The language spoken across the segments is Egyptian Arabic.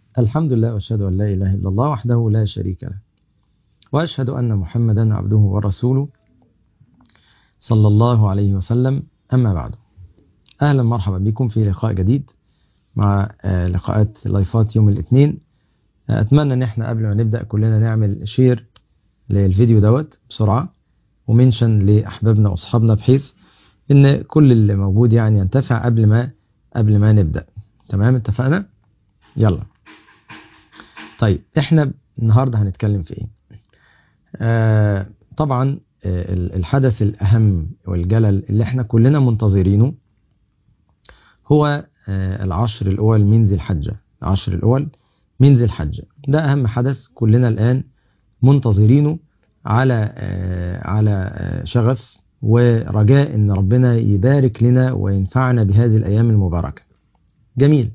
الحمد لله وأشهد أن لا إله إلا الله وحده لا شريك له وأشهد أن محمدا عبده ورسوله صلى الله عليه وسلم أما بعد أهلا مرحبا بكم في لقاء جديد مع لقاءات لايفات يوم الاثنين أتمنى أن احنا قبل ما نبدأ كلنا نعمل شير للفيديو دوت بسرعة ومنشن لأحبابنا وأصحابنا بحيث إن كل اللي موجود يعني ينتفع قبل ما قبل ما نبدأ تمام اتفقنا يلا طيب احنا النهاردة هنتكلم في ايه آه طبعا آه الحدث الأهم والجلل اللي احنا كلنا منتظرينه هو آه العشر الأول من ذي الحجة العشر الأول من ذي الحجة ده أهم حدث كلنا الآن منتظرينه على آه على آه شغف ورجاء ان ربنا يبارك لنا وينفعنا بهذه الايام المباركه. جميل.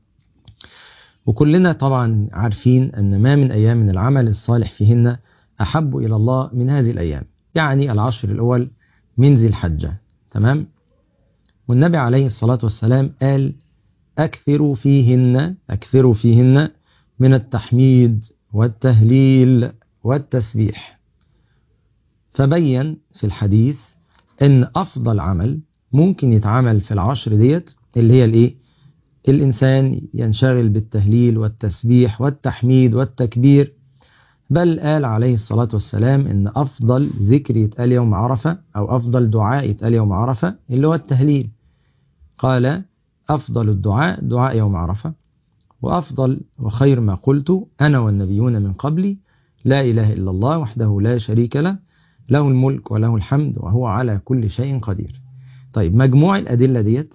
وكلنا طبعا عارفين ان ما من ايام من العمل الصالح فيهن احب الى الله من هذه الايام. يعني العشر الاول من ذي الحجه. تمام؟ والنبي عليه الصلاه والسلام قال: اكثروا فيهن اكثروا فيهن من التحميد والتهليل والتسبيح. فبين في الحديث ان افضل عمل ممكن يتعمل في العشر ديت اللي هي الايه الانسان ينشغل بالتهليل والتسبيح والتحميد والتكبير بل قال عليه الصلاة والسلام ان افضل ذكر يتقال يوم عرفة او افضل دعاء يتقال يوم عرفة اللي هو التهليل قال افضل الدعاء دعاء يوم عرفة وافضل وخير ما قلت انا والنبيون من قبلي لا اله الا الله وحده لا شريك له له الملك وله الحمد وهو على كل شيء قدير طيب مجموع الأدلة ديت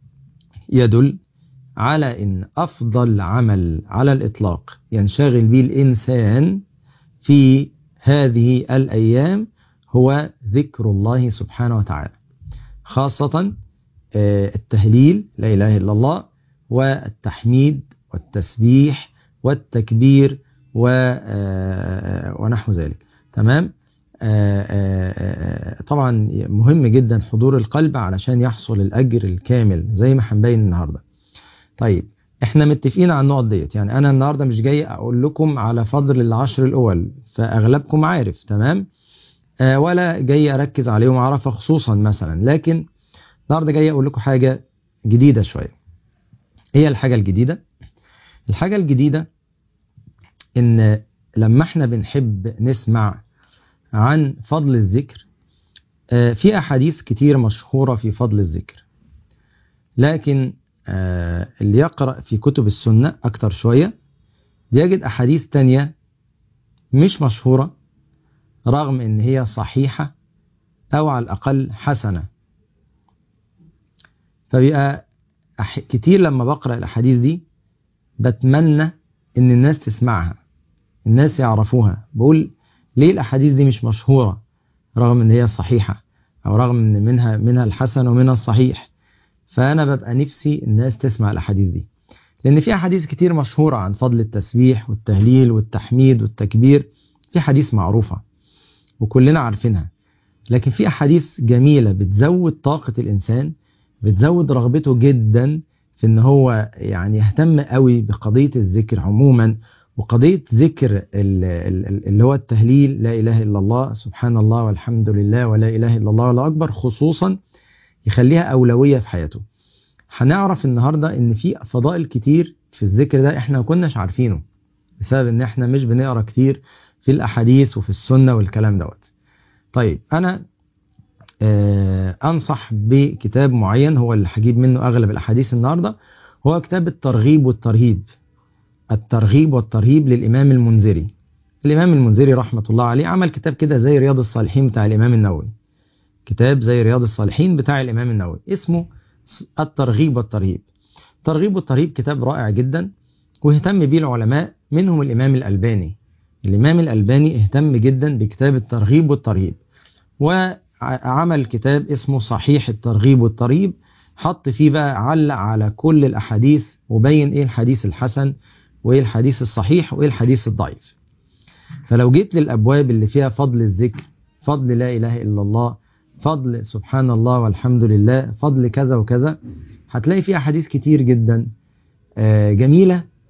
يدل على أن أفضل عمل على الإطلاق ينشغل به الإنسان في هذه الأيام هو ذكر الله سبحانه وتعالى خاصة التهليل لا إله إلا الله والتحميد والتسبيح والتكبير ونحو ذلك تمام آآ آآ طبعا مهم جدا حضور القلب علشان يحصل الأجر الكامل زي ما هنبين النهاردة طيب احنا متفقين على النقط ديت يعني انا النهاردة مش جاي اقول لكم على فضل العشر الاول فاغلبكم عارف تمام آه ولا جاي اركز عليهم عرفة خصوصا مثلا لكن النهاردة جاي اقول لكم حاجة جديدة شوية هي الحاجة الجديدة الحاجة الجديدة ان لما احنا بنحب نسمع عن فضل الذكر في أحاديث كتير مشهورة في فضل الذكر لكن اللي يقرأ في كتب السنة أكتر شوية بيجد أحاديث تانية مش مشهورة رغم إن هي صحيحة أو على الأقل حسنة فبيبقى كتير لما بقرأ الأحاديث دي بتمنى إن الناس تسمعها الناس يعرفوها بقول ليه الأحاديث دي مش مشهورة رغم إن هي صحيحة أو رغم إن منها منها الحسن ومنها الصحيح فأنا ببقى نفسي الناس تسمع الأحاديث دي لأن في أحاديث كتير مشهورة عن فضل التسبيح والتهليل والتحميد والتكبير في حديث معروفة وكلنا عارفينها لكن في أحاديث جميلة بتزود طاقة الإنسان بتزود رغبته جدا في إن هو يعني يهتم قوي بقضية الذكر عموما وقضية ذكر اللي هو التهليل لا إله إلا الله سبحان الله والحمد لله ولا إله إلا الله ولا أكبر خصوصا يخليها أولوية في حياته هنعرف النهاردة إن في فضائل كتير في الذكر ده إحنا ما كناش عارفينه بسبب إن إحنا مش بنقرأ كتير في الأحاديث وفي السنة والكلام دوت طيب أنا آه أنصح بكتاب معين هو اللي هجيب منه أغلب الأحاديث النهاردة هو كتاب الترغيب والترهيب الترغيب والترهيب للإمام المنذري الإمام المنذري رحمة الله عليه عمل كتاب كده زي رياض الصالحين بتاع الإمام النووي كتاب زي رياض الصالحين بتاع الإمام النووي اسمه الترغيب والترهيب الترغيب والترهيب كتاب رائع جدا واهتم به العلماء منهم الإمام الألباني الإمام الألباني اهتم جدا بكتاب الترغيب والترهيب وعمل كتاب اسمه صحيح الترغيب والترهيب حط فيه بقى علق على كل الأحاديث وبين إيه الحديث الحسن وإيه الحديث الصحيح وإيه الحديث الضعيف فلو جيت للأبواب اللي فيها فضل الذكر فضل لا إله إلا الله فضل سبحان الله والحمد لله فضل كذا وكذا هتلاقي فيها حديث كتير جدا جميلة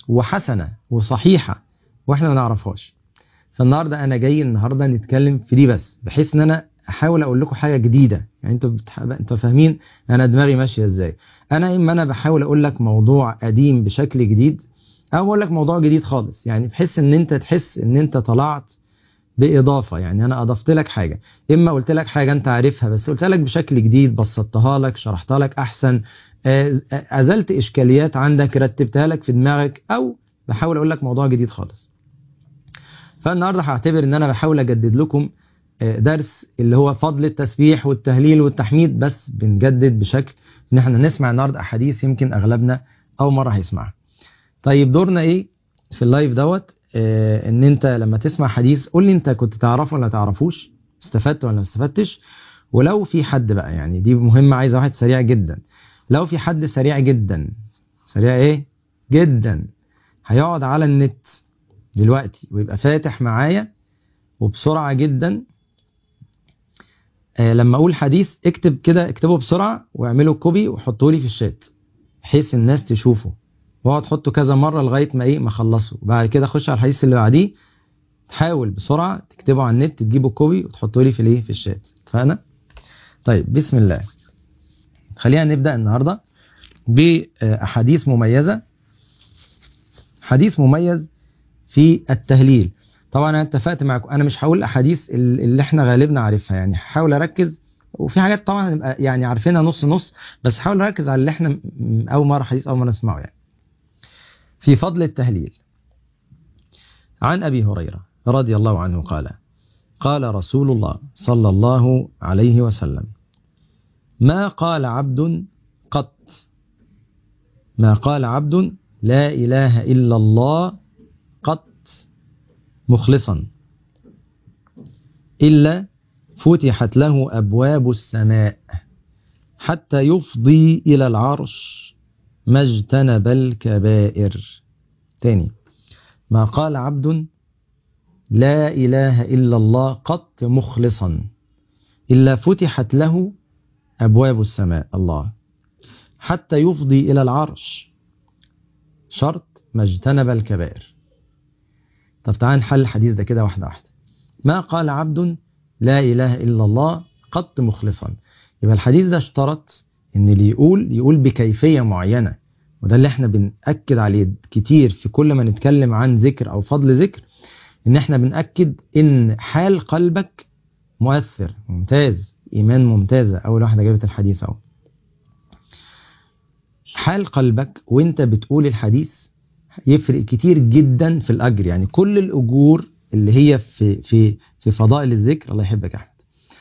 وحسنة وصحيحة واحنا ما نعرفهاش فالنهارده انا جاي النهارده نتكلم في دي بس بحيث ان انا احاول اقول لكم حاجه جديده يعني انتوا بتح... انتوا فاهمين انا دماغي ماشيه ازاي انا اما انا بحاول اقول لك موضوع قديم بشكل جديد او اقول لك موضوع جديد خالص يعني بحيث ان انت تحس ان انت طلعت باضافه يعني انا اضفت لك حاجه اما قلت لك حاجه انت عارفها بس قلت لك بشكل جديد بسطتها لك شرحتها لك احسن آه، ازلت اشكاليات عندك رتبتها لك في دماغك او بحاول اقول لك موضوع جديد خالص فالنهارده هعتبر ان انا بحاول اجدد لكم آه، درس اللي هو فضل التسبيح والتهليل والتحميد بس بنجدد بشكل ان احنا نسمع النهارده احاديث يمكن اغلبنا اول مره هيسمعها طيب دورنا ايه في اللايف دوت آه، ان انت لما تسمع حديث قول لي انت كنت تعرفه ولا تعرفوش استفدت ولا ما استفدتش ولو في حد بقى يعني دي مهمه عايزه واحد سريع جدا لو في حد سريع جدا سريع ايه جدا هيقعد على النت دلوقتي ويبقى فاتح معايا وبسرعه جدا آه، لما اقول حديث اكتب كده اكتبه بسرعه واعمله كوبي وحطه لي في الشات بحيث الناس تشوفه واقعد تحطه كذا مره لغايه ما ايه ما اخلصه وبعد كده اخش على الحديث اللي بعديه تحاول بسرعه تكتبه على النت تجيبه كوبي وتحطه لي في الايه في الشات اتفقنا طيب بسم الله خلينا نبدا النهارده باحاديث مميزه حديث مميز في التهليل طبعا انا اتفقت معكم انا مش هقول احاديث ال- اللي احنا غالبنا عارفها يعني هحاول اركز وفي حاجات طبعا هنبقى يعني عارفينها نص نص بس حاول اركز على اللي احنا م- م- اول مره حديث اول مره نسمعه يعني في فضل التهليل عن ابي هريره رضي الله عنه قال قال رسول الله صلى الله عليه وسلم ما قال عبد قط ما قال عبد لا اله الا الله قط مخلصا الا فتحت له ابواب السماء حتى يفضي الى العرش ما اجتنب الكبائر تاني ما قال عبد لا اله الا الله قط مخلصا الا فتحت له ابواب السماء الله حتى يفضي الى العرش شرط ما اجتنب الكبائر طب تعال نحل الحديث ده كده واحده واحده ما قال عبد لا اله الا الله قط مخلصا يبقى الحديث ده اشترط ان اللي يقول يقول بكيفيه معينه وده اللي احنا بنأكد عليه كتير في كل ما نتكلم عن ذكر او فضل ذكر ان احنا بنأكد ان حال قلبك مؤثر ممتاز ايمان ممتازه اول واحده جابت الحديث اهو حال قلبك وانت بتقول الحديث يفرق كتير جدا في الاجر يعني كل الاجور اللي هي في في في فضائل الذكر الله يحبك يا احمد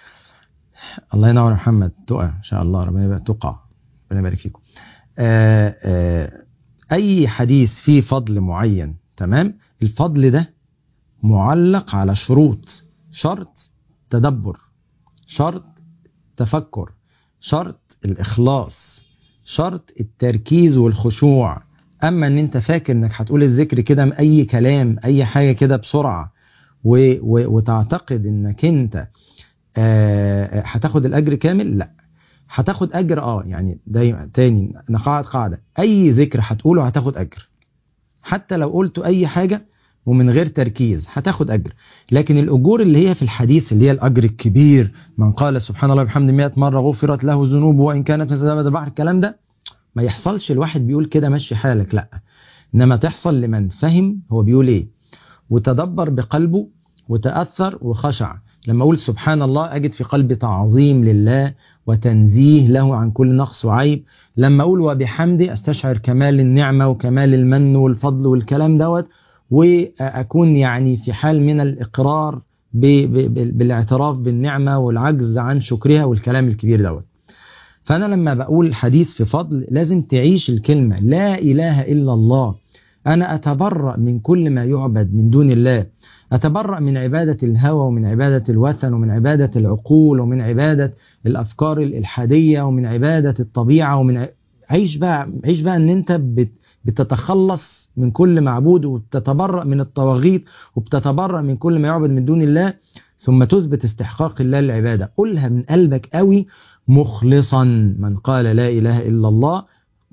الله ينور يا محمد تقى ان شاء الله ربنا يبارك تقع ربنا يبارك فيكم آه آه اي حديث فيه فضل معين تمام الفضل ده معلق على شروط شرط تدبر شرط تفكر شرط الاخلاص شرط التركيز والخشوع اما ان انت فاكر انك هتقول الذكر كده من اي كلام اي حاجه كده بسرعه و و وتعتقد انك انت آه، هتاخد الاجر كامل لا هتاخد اجر اه يعني دايما تاني نقاعد قاعده اي ذكر هتقوله هتاخد اجر حتى لو قلت اي حاجه ومن غير تركيز هتاخد اجر لكن الاجور اللي هي في الحديث اللي هي الاجر الكبير من قال سبحان الله وبحمده 100 مره غفرت له ذنوبه وان كانت مثل زبد البحر الكلام ده ما يحصلش الواحد بيقول كده مشي حالك لا انما تحصل لمن فهم هو بيقول ايه وتدبر بقلبه وتاثر وخشع لما اقول سبحان الله اجد في قلبي تعظيم لله وتنزيه له عن كل نقص وعيب لما اقول وبحمده استشعر كمال النعمه وكمال المن والفضل والكلام دوت واكون يعني في حال من الاقرار ب- ب- ب- بالاعتراف بالنعمه والعجز عن شكرها والكلام الكبير دوت فانا لما بقول حديث في فضل لازم تعيش الكلمه لا اله الا الله انا اتبرأ من كل ما يعبد من دون الله أتبرأ من عبادة الهوى ومن عبادة الوثن ومن عبادة العقول ومن عبادة الأفكار الإلحادية ومن عبادة الطبيعة ومن ع- عيش بقى عيش بقى إن أنت بت بتتخلص من كل معبود وبتتبرأ من الطواغيت وبتتبرأ من كل ما يعبد من دون الله ثم تثبت استحقاق الله للعبادة قلها من قلبك قوي مخلصا من قال لا إله إلا الله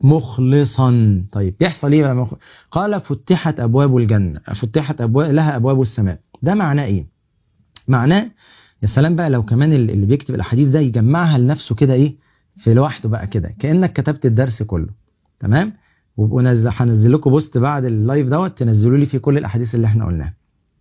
مخلصا طيب يحصل ايه بقى مخ... قال فتحت ابواب الجنه فتحت ابواب لها ابواب السماء ده معناه ايه معناه يا سلام بقى لو كمان اللي بيكتب الاحاديث ده يجمعها لنفسه كده ايه في لوحده بقى كده كانك كتبت الدرس كله تمام وهنزل لكم بوست بعد اللايف دوت تنزلوا لي فيه كل الاحاديث اللي احنا قلناها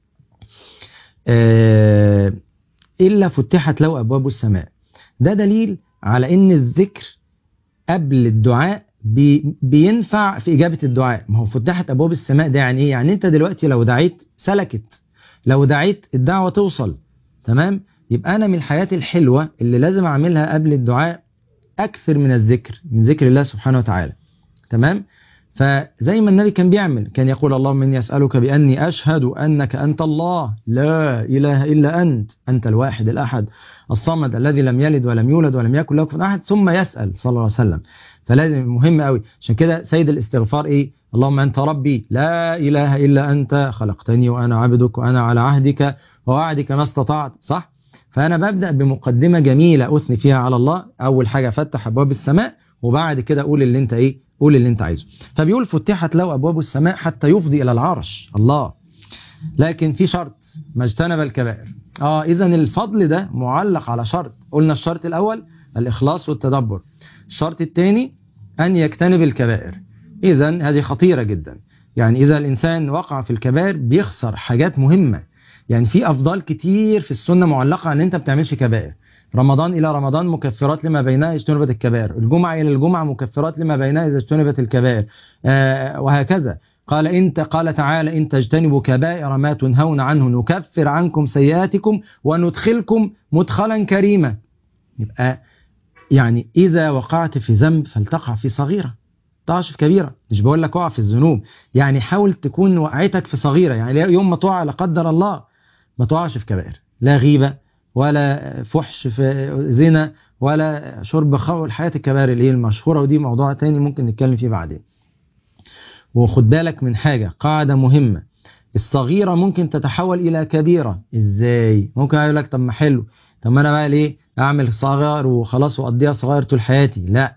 آه الا فتحت له ابواب السماء ده دليل على ان الذكر قبل الدعاء بي بينفع في إجابة الدعاء ما هو فتحت أبواب السماء ده يعني إيه يعني أنت دلوقتي لو دعيت سلكت لو دعيت الدعوة توصل تمام يبقى أنا من الحياة الحلوة اللي لازم أعملها قبل الدعاء أكثر من الذكر من ذكر الله سبحانه وتعالى تمام فزي ما النبي كان بيعمل كان يقول اللهم إني أسألك بأني أشهد أنك أنت الله لا إله إلا أنت أنت الواحد الأحد الصمد الذي لم يلد ولم يولد ولم يكن له كفوا أحد ثم يسأل صلى الله عليه وسلم فلازم مهم قوي عشان كده سيد الاستغفار إيه اللهم أنت ربي لا إله إلا أنت خلقتني وأنا عبدك وأنا على عهدك ووعدك ما استطعت صح فأنا ببدأ بمقدمة جميلة أثني فيها على الله أول حاجة فتح أبواب السماء وبعد كده قول اللي أنت إيه قول اللي أنت عايزه فبيقول فتحت له أبواب السماء حتى يفضي إلى العرش الله لكن في شرط ما اجتنب الكبائر اه اذا الفضل ده معلق على شرط قلنا الشرط الاول الاخلاص والتدبر الشرط الثاني ان يجتنب الكبائر اذا هذه خطيره جدا يعني اذا الانسان وقع في الكبائر بيخسر حاجات مهمه يعني في افضال كتير في السنه معلقه ان انت بتعملش كبائر رمضان الى رمضان مكفرات لما بينها اجتنبت الكبائر الجمعه الى الجمعه مكفرات لما بينها اذا اجتنبت الكبائر آه وهكذا قال انت قال تعالى ان تجتنبوا كبائر ما تنهون عنه نكفر عنكم سيئاتكم وندخلكم مدخلا كريما يبقى يعني اذا وقعت في ذنب فلتقع في صغيره تقعش في كبيره مش بقول لك اقع في الذنوب يعني حاول تكون وقعتك في صغيره يعني يوم ما تقع لا قدر الله ما تقعش في كبائر لا غيبه ولا فحش في زنا ولا شرب خمر الحياه الكبائر اللي هي المشهوره ودي موضوع تاني ممكن نتكلم فيه بعدين وخد بالك من حاجة قاعدة مهمة الصغيرة ممكن تتحول إلى كبيرة إزاي ممكن أقول لك طب ما حلو طب ما أنا بقى ليه أعمل صغير وخلاص وأقضيها صغير طول حياتي لا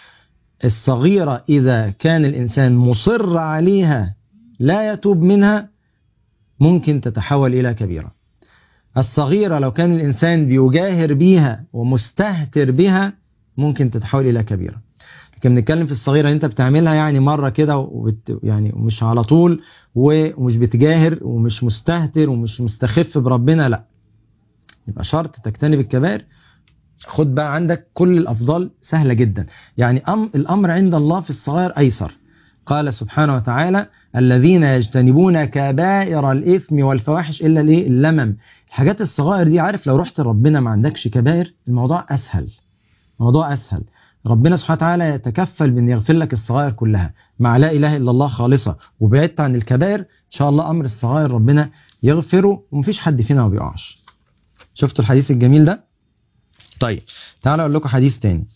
الصغيرة إذا كان الإنسان مصر عليها لا يتوب منها ممكن تتحول إلى كبيرة الصغيرة لو كان الإنسان بيجاهر بيها ومستهتر بها ممكن تتحول إلى كبيرة لكن بنتكلم في الصغيره انت بتعملها يعني مره كده وبت يعني مش على طول ومش بتجاهر ومش مستهتر ومش مستخف بربنا لا يبقى شرط تجتنب الكبائر خد بقى عندك كل الافضال سهله جدا يعني أم الامر عند الله في الصغائر ايسر قال سبحانه وتعالى الذين يجتنبون كبائر الاثم والفواحش الا الايه اللمم الحاجات الصغائر دي عارف لو رحت ربنا ما عندكش كبائر الموضوع اسهل الموضوع اسهل ربنا سبحانه وتعالى يتكفل بان يغفر لك الصغائر كلها مع لا اله الا الله خالصه وبعدت عن الكبائر ان شاء الله امر الصغائر ربنا يغفره ومفيش حد فينا ما بيقعش شفتوا الحديث الجميل ده طيب تعالوا اقول لكم حديث تاني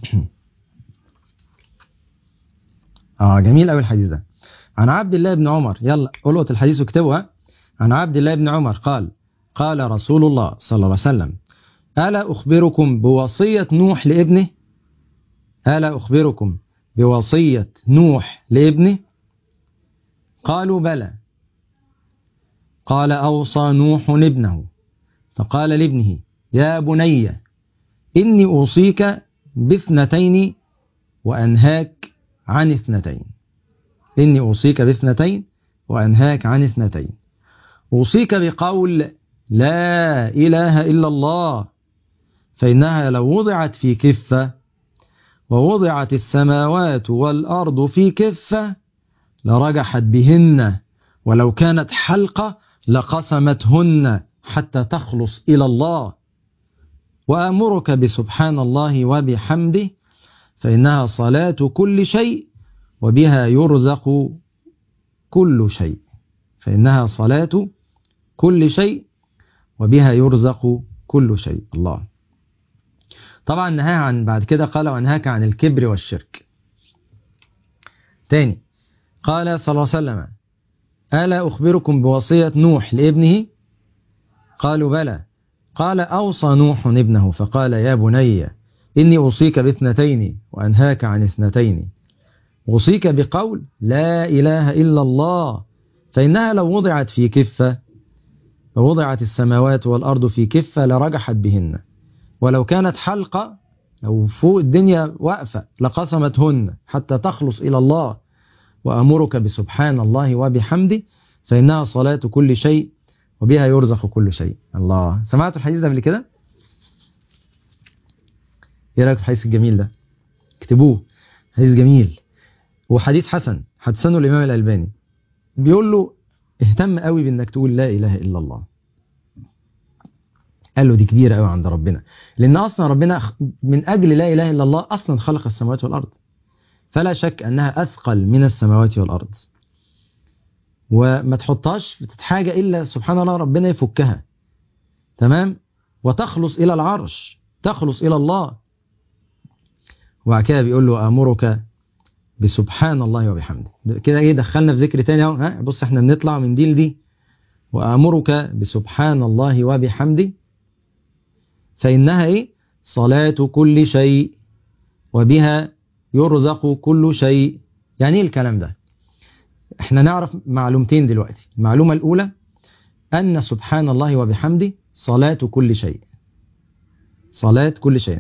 اه جميل قوي الحديث ده عن عبد الله بن عمر يلا القط الحديث واكتبوها عن عبد الله بن عمر قال قال رسول الله صلى الله عليه وسلم الا اخبركم بوصيه نوح لابنه ألا أخبركم بوصية نوح لابنه قالوا بلى قال أوصى نوح ابنه فقال لابنه يا بني إني أوصيك باثنتين وأنهاك عن اثنتين إني أوصيك باثنتين وأنهاك عن اثنتين أوصيك بقول لا إله إلا الله فإنها لو وضعت في كفة ووضعت السماوات والأرض في كفة لرجحت بهن ولو كانت حلقة لقسمتهن حتى تخلص إلى الله وأمرك بسبحان الله وبحمده فإنها صلاة كل شيء وبها يرزق كل شيء فإنها صلاة كل شيء وبها يرزق كل شيء الله طبعا نهى عن بعد كده قال وانهاك عن الكبر والشرك تاني قال صلى الله عليه وسلم ألا أخبركم بوصية نوح لابنه قالوا بلى قال أوصى نوح ابنه فقال يا بني إني أوصيك باثنتين وأنهاك عن اثنتين أوصيك بقول لا إله إلا الله فإنها لو وضعت في كفة ووضعت السماوات والأرض في كفة لرجحت بهن ولو كانت حلقة أو فوق الدنيا واقفة لقسمتهن حتى تخلص إلى الله وأمرك بسبحان الله وبحمده فإنها صلاة كل شيء وبها يرزق كل شيء الله سمعت الحديث ده قبل كده ايه رايك في الحديث الجميل ده اكتبوه حديث جميل وحديث حسن حسنه الامام الالباني بيقول له اهتم قوي بانك تقول لا اله الا الله قال له دي كبيره قوي عند ربنا لان اصلا ربنا من اجل لا اله الا الله اصلا خلق السماوات والارض فلا شك انها اثقل من السماوات والارض وما تحطهاش في حاجه الا سبحان الله ربنا يفكها تمام وتخلص الى العرش تخلص الى الله وبعد كده بيقول له امرك بسبحان الله وبحمده كده ايه دخلنا في ذكر تاني اهو ها بص احنا بنطلع من دي لدي وامرك بسبحان الله وبحمده فانها ايه صلاه كل شيء وبها يرزق كل شيء يعني ايه الكلام ده احنا نعرف معلومتين دلوقتي المعلومه الاولى ان سبحان الله وبحمده صلاه كل شيء صلاه كل شيء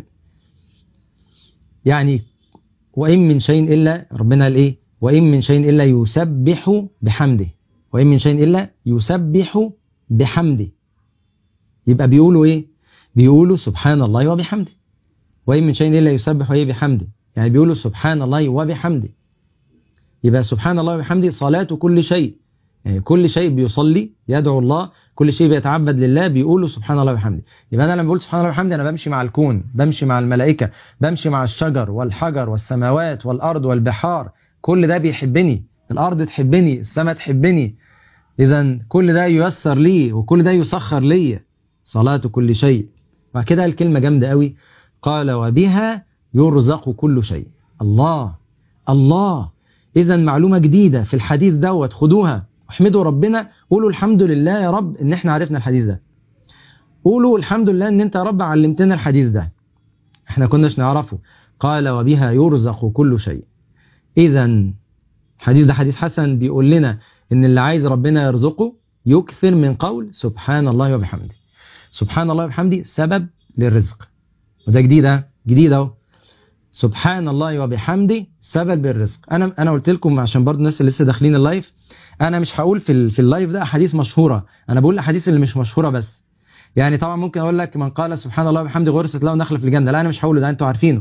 يعني وإن من شيء إلا ربنا قال إيه وإن من شيء إلا يسبح بحمده وإن من شيء إلا يسبح بحمده يبقى بيقولوا إيه بيقولوا سبحان الله وبحمده وإن من شيء إلا يسبح إيه بحمده يعني بيقولوا سبحان الله وبحمده يبقى سبحان الله وبحمده صلاة كل شيء يعني كل شيء بيصلي يدعو الله كل شيء بيتعبد لله بيقولوا سبحان الله وبحمده يبقى انا لما بقول سبحان الله وبحمده انا بمشي مع الكون بمشي مع الملائكه بمشي مع الشجر والحجر والسماوات والارض والبحار كل ده بيحبني الارض تحبني السماء تحبني اذا كل ده ييسر لي وكل ده يسخر لي صلاه كل شيء بعد كده الكلمه جامده قوي قال وبها يرزق كل شيء الله الله اذا معلومه جديده في الحديث دوت خدوها احمدوا ربنا قولوا الحمد لله يا رب ان احنا عرفنا الحديث ده قولوا الحمد لله ان انت يا رب علمتنا الحديث ده احنا كناش نعرفه قال وبها يرزق كل شيء اذا الحديث ده حديث حسن بيقول لنا ان اللي عايز ربنا يرزقه يكثر من قول سبحان الله وبحمده سبحان الله وبحمده سبب للرزق وده جديد جديد اهو سبحان الله وبحمده سبب للرزق انا انا قلت لكم عشان برضه الناس اللي لسه داخلين اللايف انا مش هقول في في اللايف ده احاديث مشهوره انا بقول الاحاديث اللي مش مشهوره بس يعني طبعا ممكن اقول لك من قال سبحان الله وبحمده غرست له نخله في الجنه لا انا مش هقوله ده انتوا عارفينه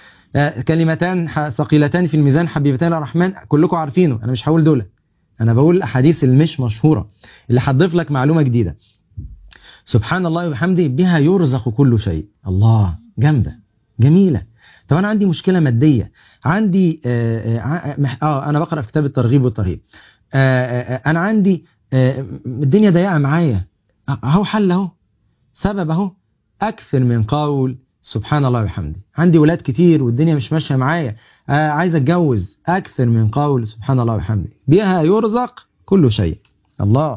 كلمتان ثقيلتان في الميزان حبيبتان الرحمن كلكم عارفينه انا مش هقول دول انا بقول الاحاديث اللي مش مشهوره اللي هتضيف لك معلومه جديده سبحان الله وبحمده بها يرزق كل شيء الله جامده جميله طب انا عندي مشكله ماديه عندي آه, آه, آه انا بقرا في كتاب الترغيب والترهيب آه آه انا عندي آه الدنيا ضيقه معايا اهو حل اهو سبب اهو اكثر من قول سبحان الله وبحمده عندي ولاد كتير والدنيا مش ماشيه معايا آه عايز اتجوز اكثر من قول سبحان الله وبحمده بها يرزق كل شيء الله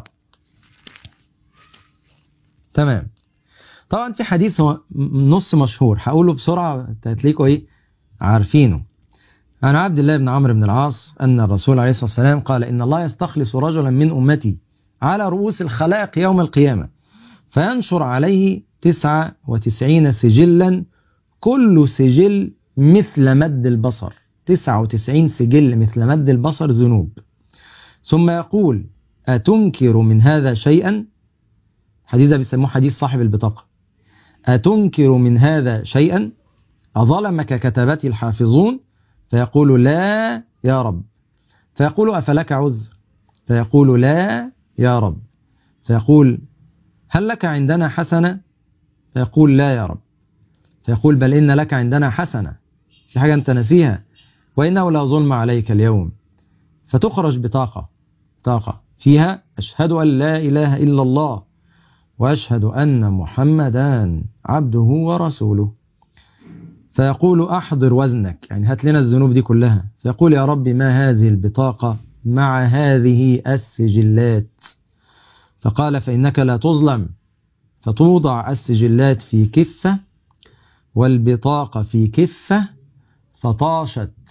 تمام طبعا في حديث هو نص مشهور هقوله بسرعه هتلاقوا ايه عارفينه عن عبد الله بن عمرو بن العاص أن الرسول عليه الصلاة والسلام قال إن الله يستخلص رجلا من أمتي على رؤوس الخلائق يوم القيامة فينشر عليه تسعة وتسعين سجلا كل سجل مثل مد البصر تسعة وتسعين سجل مثل مد البصر ذنوب ثم يقول أتنكر من هذا شيئا حديث ده بيسموه حديث صاحب البطاقة أتنكر من هذا شيئا أظلمك كتبتي الحافظون فيقول لا يا رب فيقول أفلك عذر فيقول لا يا رب فيقول هل لك عندنا حسنة فيقول لا يا رب فيقول بل إن لك عندنا حسنة في حاجة أنت نسيها وإنه لا ظلم عليك اليوم فتخرج بطاقة طاقة فيها أشهد أن لا إله إلا الله وأشهد أن محمدا عبده ورسوله فيقول أحضر وزنك يعني هات لنا الذنوب دي كلها فيقول يا رب ما هذه البطاقة مع هذه السجلات فقال فإنك لا تظلم فتوضع السجلات في كفة والبطاقة في كفة فطاشت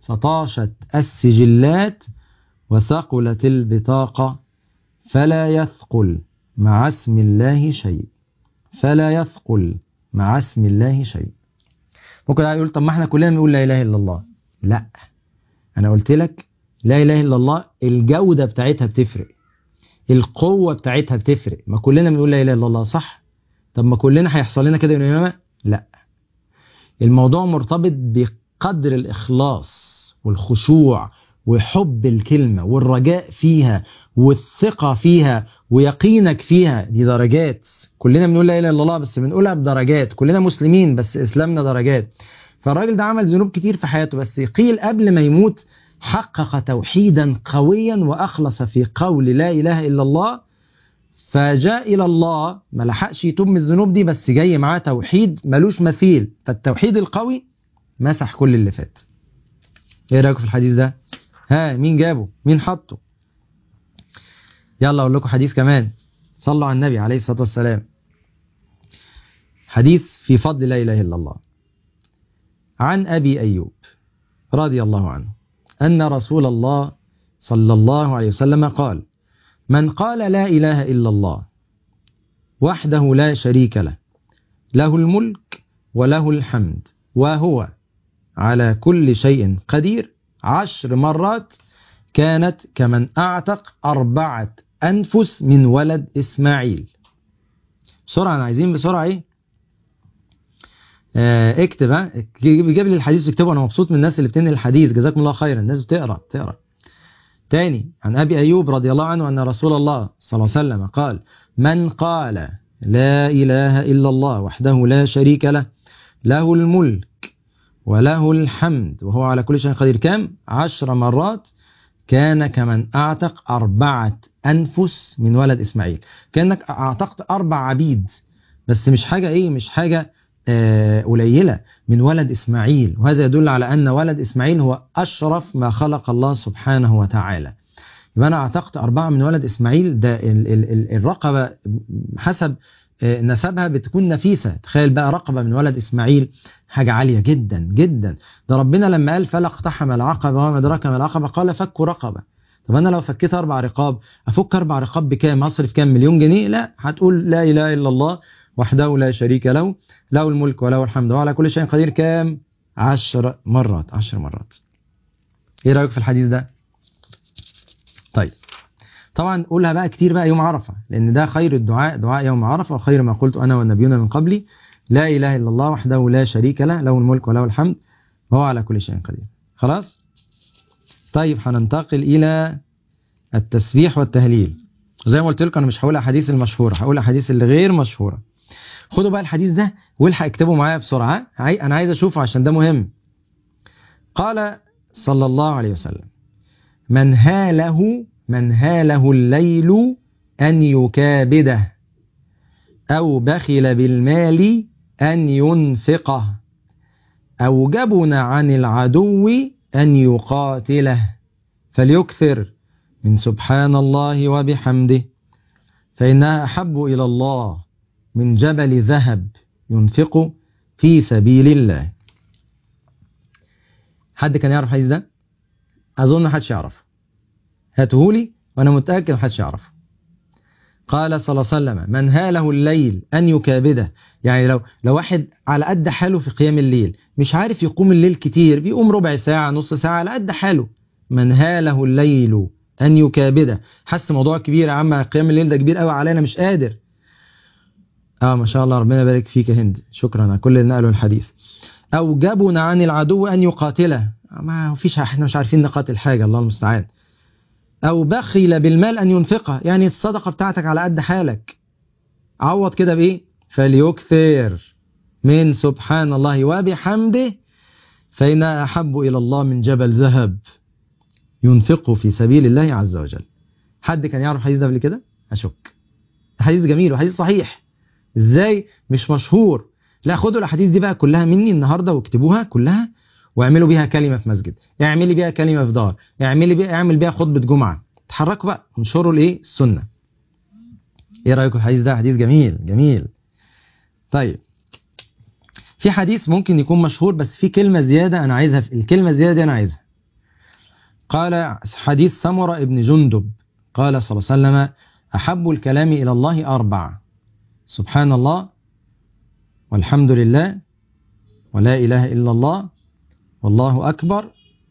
فطاشت السجلات وثقلت البطاقة فلا يثقل مع اسم الله شيء فلا يثقل مع اسم الله شيء ممكن يقول طب ما احنا كلنا بنقول لا اله الا الله لا انا قلت لك لا اله الا الله الجودة بتاعتها بتفرق القوة بتاعتها بتفرق ما كلنا بنقول لا اله الا الله صح طب ما كلنا هيحصل لنا كده يا امامه لا الموضوع مرتبط بقدر الاخلاص والخشوع وحب الكلمة والرجاء فيها والثقة فيها ويقينك فيها دي درجات كلنا بنقول لا اله الا الله بس بنقولها بدرجات كلنا مسلمين بس اسلامنا درجات فالراجل ده عمل ذنوب كتير في حياته بس قيل قبل ما يموت حقق توحيدا قويا واخلص في قول لا اله الا الله فجاء الى الله ما لحقش يتوب من الذنوب دي بس جاي معاه توحيد ملوش مثيل فالتوحيد القوي مسح كل اللي فات ايه رايكم في الحديث ده ها مين جابه مين حطه يلا اقول لكم حديث كمان صلوا على النبي عليه الصلاه والسلام حديث في فضل لا اله الا الله عن ابي ايوب رضي الله عنه ان رسول الله صلى الله عليه وسلم قال من قال لا اله الا الله وحده لا شريك له له الملك وله الحمد وهو على كل شيء قدير عشر مرات كانت كمن أعتق أربعة أنفس من ولد إسماعيل بسرعة أنا عايزين بسرعة إيه آه اكتب ها جيب لي الحديث اكتبه أنا مبسوط من الناس اللي بتنقل الحديث جزاكم الله خيرا الناس بتقرأ بتقرأ تاني عن أبي أيوب رضي الله عنه أن رسول الله صلى الله عليه وسلم قال من قال لا إله إلا الله وحده لا شريك له له الملك وله الحمد وهو على كل شيء قدير كم عشر مرات كان كمن أعتق أربعة أنفس من ولد إسماعيل كأنك أعتقت أربع عبيد بس مش حاجة إيه مش حاجة آه قليلة من ولد إسماعيل وهذا يدل على أن ولد إسماعيل هو أشرف ما خلق الله سبحانه وتعالى يبقى أنا أعتقت أربعة من ولد إسماعيل ده ال ال ال الرقبة حسب نسبها بتكون نفيسة تخيل بقى رقبة من ولد إسماعيل حاجة عالية جدا جدا ده ربنا لما قال فلا اقتحم العقبة وما أدراك ما العقبة قال فك رقبة طب أنا لو فكيت أربع رقاب أفك أربع رقاب بكام هصرف كام مليون جنيه لا هتقول لا إله إلا الله وحده لا شريك له له الملك وله الحمد وعلى كل شيء قدير كام عشر مرات عشر مرات إيه رأيك في الحديث ده طيب طبعا قولها بقى كتير بقى يوم عرفة لأن ده خير الدعاء دعاء يوم عرفة وخير ما قلت أنا والنبيون من قبلي لا إله إلا الله وحده لا شريك له له الملك وله الحمد وهو على كل شيء قدير خلاص طيب هننتقل إلى التسبيح والتهليل زي ما قلت لكم أنا مش هقول أحاديث المشهورة هقول أحاديث اللي غير مشهورة خدوا بقى الحديث ده والحق اكتبوا معايا بسرعة أنا عايز أشوفه عشان ده مهم قال صلى الله عليه وسلم من هاله من هاله الليل أن يكابده أو بخل بالمال أن ينفقه أو جبن عن العدو أن يقاتله فليكثر من سبحان الله وبحمده فإنها أحب إلى الله من جبل ذهب ينفق في سبيل الله حد كان يعرف الحديث ده؟ أظن محدش يعرفه هاتهولي وأنا متأكد محدش يعرفه قال صلى الله عليه وسلم من هاله الليل أن يكابده يعني لو لو واحد على قد حاله في قيام الليل مش عارف يقوم الليل كتير بيقوم ربع ساعة نص ساعة على قد حاله من هاله الليل أن يكابده حس موضوع كبير يا عم قيام الليل ده كبير قوي علينا مش قادر اه ما شاء الله ربنا يبارك فيك يا هند شكرا على كل اللي نقلوا الحديث أو جبن عن العدو أن يقاتله ما فيش احنا مش عارفين نقاتل حاجة الله المستعان أو بخل بالمال أن ينفقه يعني الصدقة بتاعتك على قد حالك عوض كده بإيه فليكثر من سبحان الله وبحمده فإن أحب إلى الله من جبل ذهب ينفقه في سبيل الله عز وجل حد كان يعرف الحديث ده قبل كده أشك حديث جميل وحديث صحيح إزاي مش مشهور لا خدوا الأحاديث دي بقى كلها مني النهاردة واكتبوها كلها واعملوا بيها كلمة في مسجد اعملي بيها كلمة في دار اعملي بيها اعمل بيها خطبة جمعة اتحركوا بقى انشروا الايه السنة ايه رأيكم في الحديث ده حديث جميل جميل طيب في حديث ممكن يكون مشهور بس في كلمة زيادة انا عايزها في الكلمة الزيادة دي انا عايزها قال حديث سمرة ابن جندب قال صلى الله عليه وسلم أحب الكلام إلى الله أربع سبحان الله والحمد لله ولا إله إلا الله والله أكبر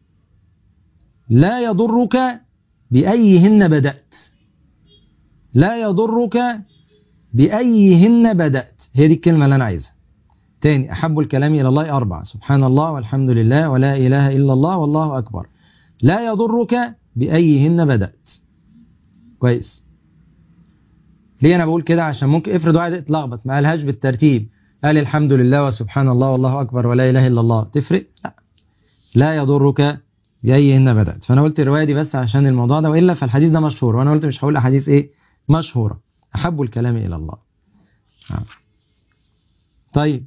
لا يضرك بأيهن بدأت لا يضرك بأيهن بدأت هي دي الكلمة اللي أنا عايزها تاني أحب الكلام إلى الله أربع سبحان الله والحمد لله ولا إله إلا الله والله أكبر لا يضرك بأيهن بدأت كويس ليه أنا بقول كده عشان ممكن افرض واحد اتلخبط ما قالهاش بالترتيب قال الحمد لله وسبحان الله والله أكبر ولا إله إلا الله تفرق لا لا يضرك بأيهن بدأت فأنا قلت الرواية دي بس عشان الموضوع ده وإلا فالحديث ده مشهور وأنا قلت مش هقول أحاديث إيه مشهورة أحب الكلام إلى الله طيب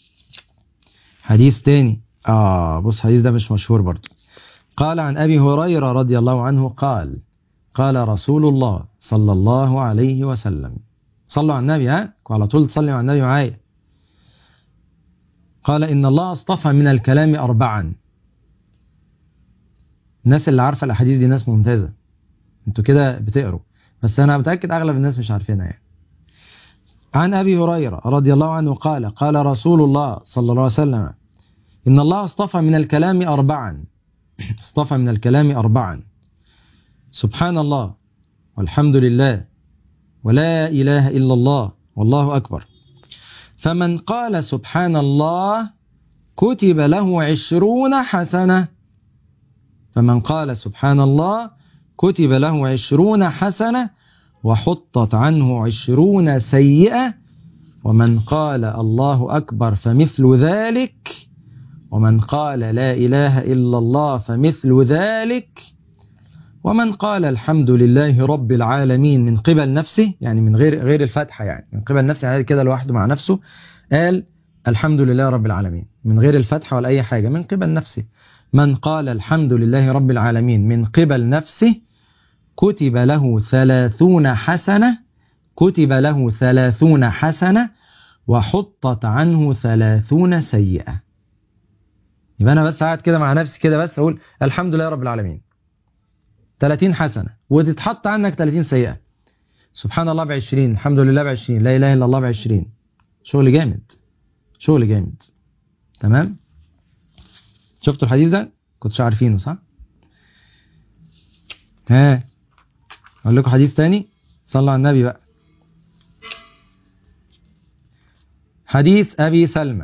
حديث تاني آه بص حديث ده مش مشهور برضه قال عن أبي هريرة رضي الله عنه قال قال رسول الله صلى الله عليه وسلم صلوا على النبي ها على طول تصلي على النبي معايا قال إن الله اصطفى من الكلام أربعا الناس اللي عارفة الأحاديث دي ناس ممتازة انتوا كده بتقروا بس أنا متأكد أغلب الناس مش عارفينها يعني عن أبي هريرة رضي الله عنه قال قال رسول الله صلى الله عليه وسلم إن الله اصطفى من الكلام أربعا اصطفى من الكلام أربعا سبحان الله والحمد لله ولا إله إلا الله والله أكبر فمن قال سبحان الله كتب له عشرون حسنة فمن قال سبحان الله كتب له عشرون حسنة وحطت عنه عشرون سيئة ومن قال الله أكبر فمثل ذلك ومن قال لا إله إلا الله فمثل ذلك ومن قال الحمد لله رب العالمين من قبل نفسه يعني من غير غير الفتحة يعني من قبل نفسه يعني كده لوحده مع نفسه قال الحمد لله رب العالمين من غير الفتحة ولا أي حاجة من قبل نفسه من قال الحمد لله رب العالمين من قبل نفسه كتب له ثلاثون حسنة كتب له ثلاثون حسنة وحطت عنه ثلاثون سيئة يبقى أنا بس قاعد كده مع نفسي كده بس أقول الحمد لله رب العالمين 30 حسنة وتتحط عنك 30 سيئة سبحان الله بعشرين الحمد لله بعشرين لا إله إلا الله بعشرين شغل جامد شغل جامد تمام شفتوا الحديث ده كنتش عارفينه صح ها اقول لكم حديث تاني صلى على النبي بقى حديث ابي سلمى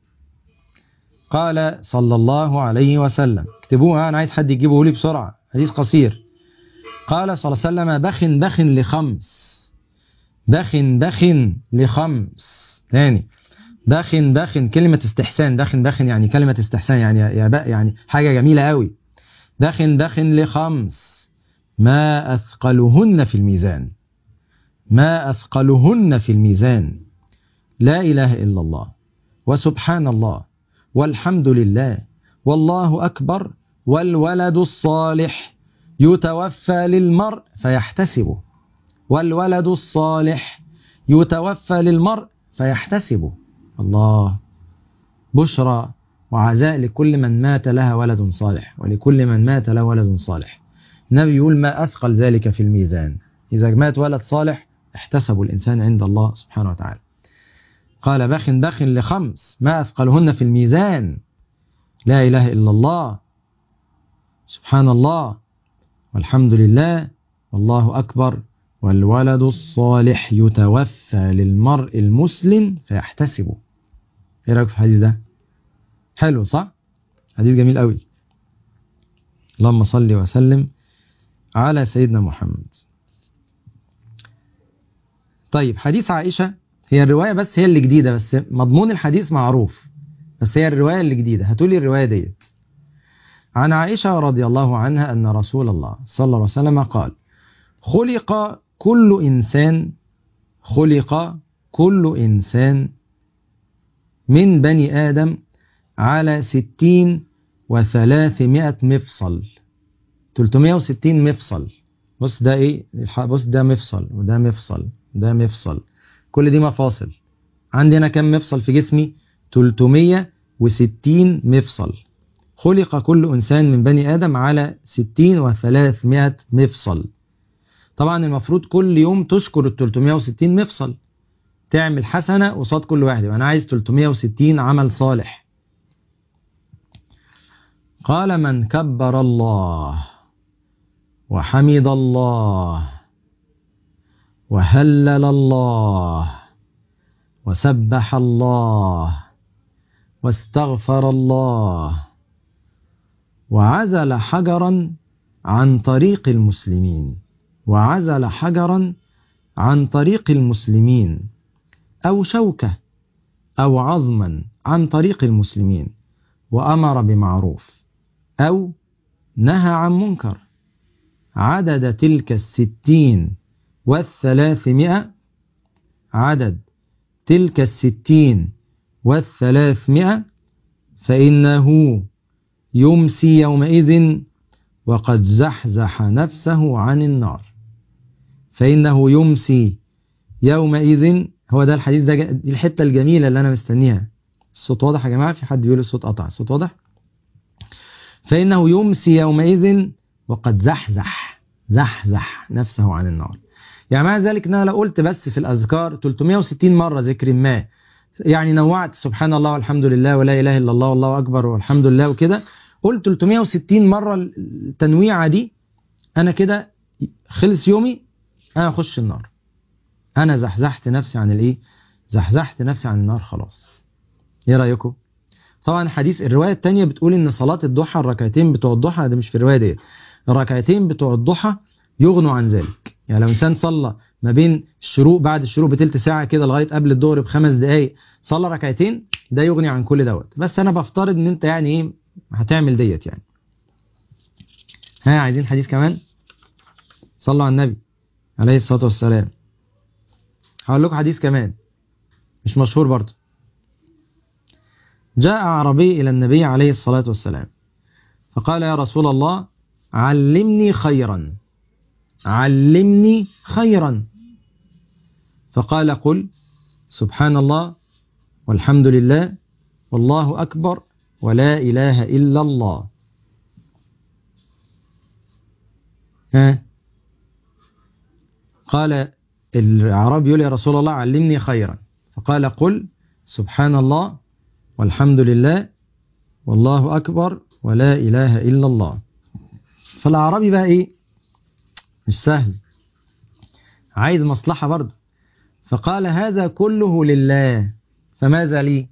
قال صلى الله عليه وسلم اكتبوها انا عايز حد يجيبه لي بسرعه حديث قصير قال صلى الله عليه وسلم بخ بخ لخمس بخ بخ لخمس تاني بخ بخ كلمة استحسان بخ بخ يعني كلمة استحسان يعني يا بقى يعني حاجة جميلة قوي بخ بخ لخمس ما أثقلهن في الميزان ما أثقلهن في الميزان لا إله إلا الله وسبحان الله والحمد لله والله أكبر والولد الصالح يتوفى للمرء فيحتسبه والولد الصالح يتوفى للمرء فيحتسبه الله بشرى وعزاء لكل من مات لها ولد صالح ولكل من مات له ولد صالح النبي يقول ما أثقل ذلك في الميزان إذا مات ولد صالح احتسبوا الإنسان عند الله سبحانه وتعالى قال بخ بخ لخمس ما أثقلهن في الميزان لا إله إلا الله سبحان الله والحمد لله والله أكبر والولد الصالح يتوفى للمرء المسلم فيحتسبه ايه رايك في الحديث ده حلو صح حديث جميل قوي اللهم صل وسلم على سيدنا محمد طيب حديث عائشة هي الرواية بس هي اللي جديدة بس مضمون الحديث معروف بس هي الرواية اللي جديدة هتقولي الرواية ديت عن عائشة رضي الله عنها أن رسول الله صلى الله عليه وسلم قال خلق كل إنسان خلق كل إنسان من بني آدم على ستين وثلاثمائة مفصل 360 مفصل بص ده ايه بص ده مفصل وده مفصل ده مفصل كل دي مفاصل عندنا كم مفصل في جسمي 360 مفصل خلق كل إنسان من بني آدم على ستين وثلاثمائة مفصل طبعا المفروض كل يوم تشكر ال 360 مفصل تعمل حسنة قصاد كل واحد يبقى أنا عايز 360 عمل صالح قال من كبر الله وحمد الله وهلل الله وسبح الله واستغفر الله وعزل حجرا عن طريق المسلمين وعزل حجرا عن طريق المسلمين أو شوكة أو عظما عن طريق المسلمين وأمر بمعروف أو نهى عن منكر عدد تلك الستين والثلاثمائة عدد تلك الستين والثلاثمائة فإنه يمسي يومئذ وقد زحزح نفسه عن النار فإنه يمسي يومئذ هو ده الحديث ده دي الحتة الجميلة اللي أنا مستنيها الصوت واضح يا جماعة في حد بيقول الصوت قطع الصوت واضح فإنه يمسي يومئذ وقد زحزح زحزح نفسه عن النار يعني معنى ذلك ان انا لو قلت بس في الاذكار 360 مره ذكر ما يعني نوعت سبحان الله والحمد لله ولا اله الا الله والله اكبر والحمد لله وكده قلت 360 مره التنويعه دي انا كده خلص يومي انا اخش النار انا زحزحت نفسي عن الايه زحزحت نفسي عن النار خلاص ايه رايكم طبعا حديث الروايه الثانيه بتقول ان صلاه الضحى الركعتين بتوع الضحى ده مش في الروايه ديت الركعتين بتوع الضحى يغنوا عن ذلك يعني لو انسان صلى ما بين الشروق بعد الشروق بتلت ساعه كده لغايه قبل الظهر بخمس دقائق صلى ركعتين ده يغني عن كل دوت بس انا بفترض ان انت يعني ايه هتعمل ديت يعني ها عايزين حديث كمان صلوا على النبي عليه الصلاه والسلام هقول لكم حديث كمان مش مشهور برضه جاء أعربي إلى النبي عليه الصلاة والسلام فقال يا رسول الله علمني خيرا علمني خيرا فقال قل سبحان الله والحمد لله والله أكبر ولا إله إلا الله ها قال الأعرابي يقول يا رسول الله علمني خيرا فقال قل سبحان الله والحمد لله والله أكبر ولا إله إلا الله فالأعرابي بقى إيه مش سهل عايز مصلحة برضه فقال هذا كله لله فماذا لي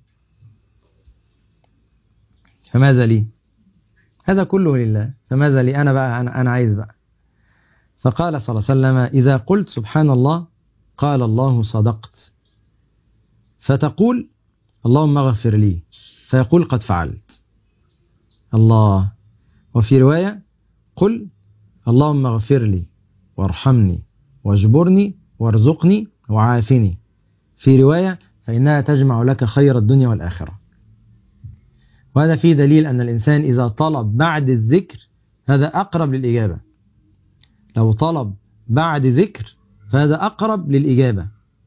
فماذا لي هذا كله لله فماذا لي أنا بقى أنا, أنا عايز بقى فقال صلى الله عليه وسلم إذا قلت سبحان الله قال الله صدقت فتقول اللهم اغفر لي فيقول قد فعلت الله وفي رواية قل اللهم اغفر لي وارحمني واجبرني وارزقني وعافني في رواية فإنها تجمع لك خير الدنيا والآخرة وهذا فيه دليل أن الإنسان إذا طلب بعد الذكر هذا أقرب للإجابة لو طلب بعد ذكر فهذا أقرب للإجابة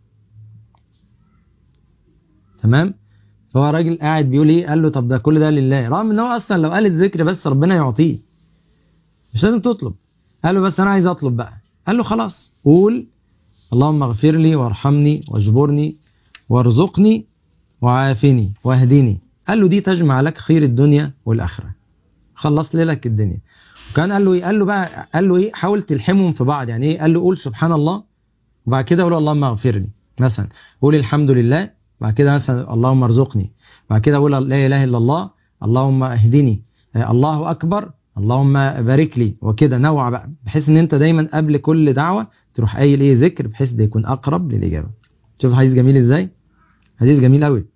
تمام فهو راجل قاعد بيقول ايه قال له طب ده كل ده لله رغم ان هو اصلا لو قال الذكر بس ربنا يعطيه مش لازم تطلب قال له بس انا عايز اطلب بقى قال له خلاص قول اللهم اغفر لي وارحمني واجبرني وارزقني وعافني واهدني قال له دي تجمع لك خير الدنيا والاخره خلص لك الدنيا وكان قال له ايه قال له بقى قال له ايه حاول تلحمهم في بعض يعني ايه قال له قول سبحان الله وبعد كده قول اللهم اغفر لي مثلا قول الحمد لله بعد كده مثلا اللهم ارزقني بعد كده اقول لا اله الا الله اللهم اهدني الله اكبر اللهم بارك لي وكده نوع بقى بحيث ان انت دايما قبل كل دعوه تروح قايل ايه ذكر بحيث ده يكون اقرب للاجابه شوف الحديث جميل ازاي حديث جميل قوي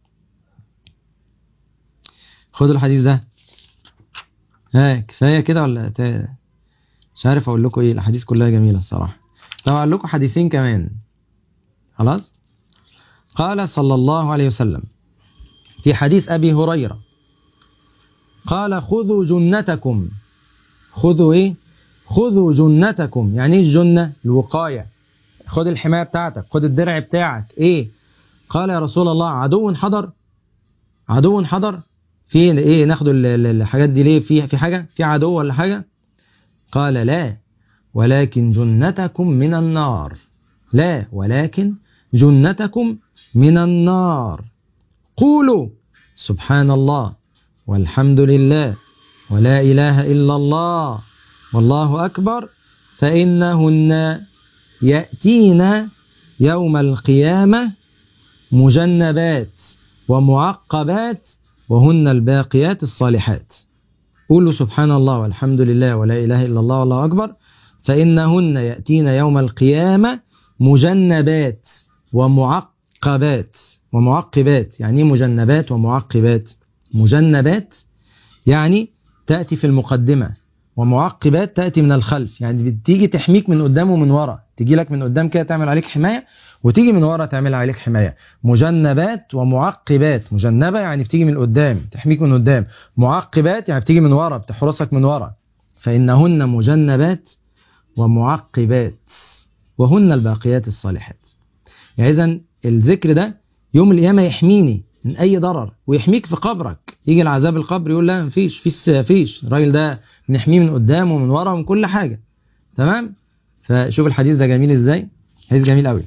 خدوا الحديث ده ها كفايه كده ولا تا... مش عارف اقول لكم ايه الاحاديث كلها جميله الصراحه طب اقول لكم حديثين كمان خلاص قال صلى الله عليه وسلم في حديث أبي هريرة قال خذوا جنتكم خذوا إيه خذوا جنتكم يعني إيه الجنة الوقاية خد الحماية بتاعتك خد الدرع بتاعك إيه قال يا رسول الله عدو حضر عدو حضر في ايه ناخد ال- ال- الحاجات دي ليه في في حاجه في عدو ولا حاجه قال لا ولكن جنتكم من النار لا ولكن جنتكم من النار قولوا سبحان الله والحمد لله ولا إله إلا الله والله أكبر فإنهن يأتين يوم القيامة مجنبات ومعقبات وهن الباقيات الصالحات قولوا سبحان الله والحمد لله ولا إله إلا الله والله أكبر فإنهن يأتين يوم القيامة مجنبات ومعقبات ومعقبات يعني ايه مجنبات ومعقبات مجنبات يعني تأتي في المقدمة ومعقبات تأتي من الخلف يعني بتيجي تحميك من قدام ومن ورا تيجي لك من قدام كده تعمل عليك حماية وتيجي من ورا تعمل عليك حماية مجنبات ومعقبات مجنبة يعني بتيجي من قدام تحميك من قدام معقبات يعني بتيجي من ورا بتحرسك من ورا فإنهن مجنبات ومعقبات وهن الباقيات الصالحات يعني إذا الذكر ده يوم القيامة يحميني من أي ضرر ويحميك في قبرك يجي العذاب القبر يقول لا مفيش فيش فيش الراجل ده بنحميه من قدام ومن ورا ومن كل حاجة تمام فشوف الحديث ده جميل ازاي حديث جميل قوي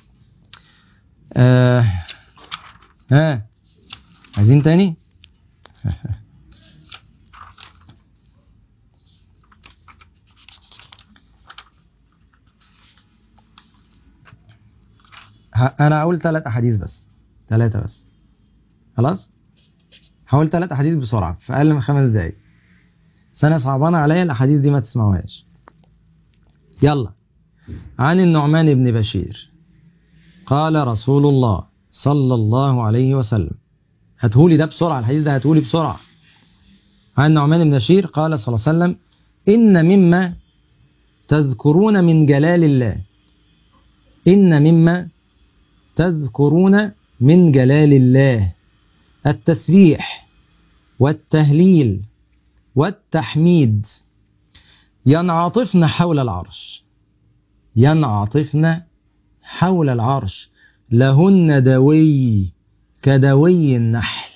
آه ها عايزين تاني ه- انا هقول ثلاث احاديث بس ثلاثة بس خلاص هقول ثلاث احاديث بسرعة في اقل من خمس دقايق بس انا صعبانة عليا الاحاديث دي ما تسمعوهاش يلا عن النعمان بن بشير قال رسول الله صلى الله عليه وسلم هاتهولي ده بسرعة الحديث ده هاتهولي بسرعة عن النعمان بن بشير قال صلى الله عليه وسلم إن مما تذكرون من جلال الله إن مما تذكرون من جلال الله التسبيح والتهليل والتحميد ينعطفن حول العرش ينعطفن حول العرش لهن دوي كدوي النحل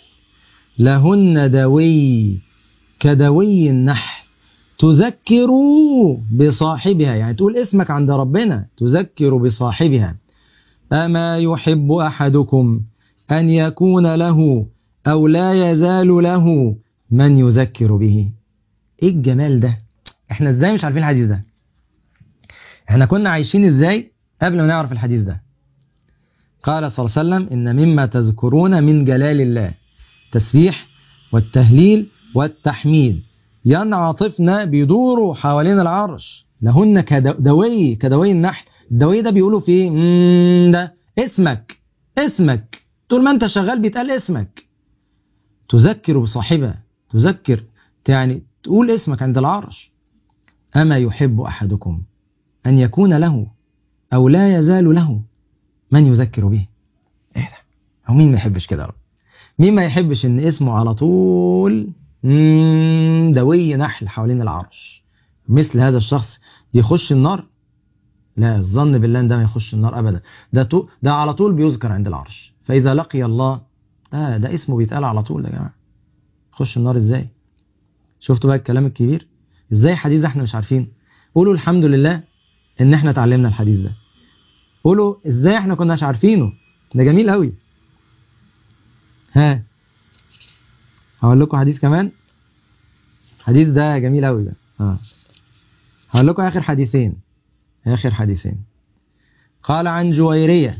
لهن دوي كدوي النحل تذكر بصاحبها يعني تقول اسمك عند ربنا تذكر بصاحبها أما يحب أحدكم أن يكون له أو لا يزال له من يذكر به إيه الجمال ده إحنا إزاي مش عارفين الحديث ده إحنا كنا عايشين إزاي قبل ما نعرف الحديث ده قال صلى الله عليه وسلم إن مما تذكرون من جلال الله تسبيح والتهليل والتحميد ينعطفن بيدوروا حوالين العرش لهن كدوي كدوي النحل الدوي ده بيقولوا في ايه مم، ده اسمك اسمك طول ما انت شغال بيتقال اسمك تذكر بصاحبها تذكر يعني تقول اسمك عند العرش أما يحب أحدكم أن يكون له أو لا يزال له من يذكر به ايه ده هو مين ما يحبش كده يا رب مين ما يحبش ان اسمه على طول مم، دوي نحل حوالين العرش مثل هذا الشخص يخش النار لا الظن بالله ان ده ما يخش النار ابدا ده تو ده على طول بيذكر عند العرش فاذا لقي الله ده ده اسمه بيتقال على طول ده يا جماعه يخش النار ازاي شفتوا بقى الكلام الكبير ازاي الحديث ده احنا مش عارفين قولوا الحمد لله ان احنا اتعلمنا الحديث ده قولوا ازاي احنا كناش عارفينه ده جميل قوي ها هقول لكم حديث كمان الحديث ده جميل قوي ده اه هقول لكم اخر حديثين اخر حديثين قال عن جويرية